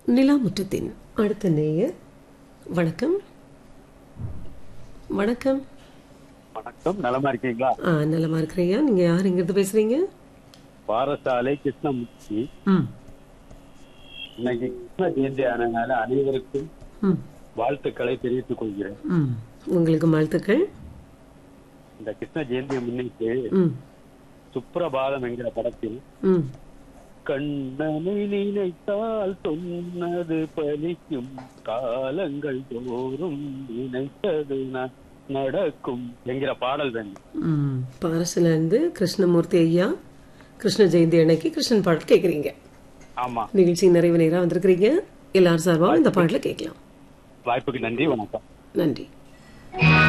நிலாமுற்றத்தின் அடுத்த நேயர் வணக்கம் வணக்கம் வணக்கம் நலமா இருக்கீங்களா ஆ நலமா இருக்கிறீங்க நீங்க யார் இங்கிருந்து பேசுறீங்க பாரசாலை கிருஷ்ணமூர்த்தி ம் இன்னைக்கு கிருஷ்ண ஜெயந்தி ஆனதுனால அனைவருக்கும் ம் வாழ்த்துக்களை தெரிவித்துக் கொள்கிறேன் ம் உங்களுக்கு வாழ்த்துக்கள் இந்த கிருஷ்ண ஜெயந்தியை முன்னிட்டு ம் சுப்ரபாதம் என்கிற படத்தில் ம் கண்ணனை நினைத்தால் சொன்னது பலிக்கும் காலங்கள் தோறும் நினைத்தது ந- நடக்கும் என்கிற பாடல் வேண்டும் ம் பாரசில இருந்து கிருஷ்ணமூர்த்தி ஐயா கிருஷ்ண ஜெயந்தி அன்னைக்கு கிருஷ்ணன் பாடல் கேட்குறீங்க ஆமா நிகழ்ச்சி நிறைவு நேராக வந்திருக்கிறீங்க எல்லாரும் சார்பாகவும் இந்த பாடலை கேட்கலாம் வாய்ப்புக்கு நன்றி வணக்கம் நன்றி